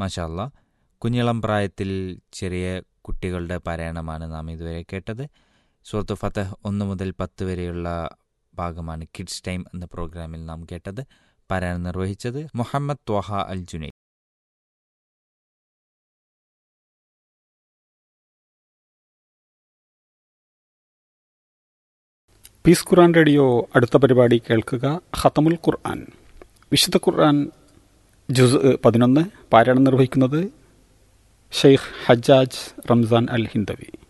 മാഷാല്ല കുഞ്ഞിളം പ്രായത്തിൽ ചെറിയ കുട്ടികളുടെ പാരായണമാണ് നാം ഇതുവരെ കേട്ടത് സുഹൃത്ത് ഫതഹ് ഒന്ന് മുതൽ പത്ത് വരെയുള്ള ഭാഗമാണ് കിഡ്സ് ടൈം എന്ന പ്രോഗ്രാമിൽ നാം കേട്ടത് പാരായണം നിർവഹിച്ചത് Muhammad Twaha Al Junaid peace Quran radio അടുത്ത പരിപാടി കേൾക്കുക ഖത്തമുൽ ഖുർആൻ വിശുദ്ധ ഖുർആൻ ജുസ് പതിനൊന്ന് പാരായണം നിർവഹിക്കുന്നത് ഷെയ്ഖ് ഹജ്ജാജ് റംസാൻ അൽ ഹിന്ദവി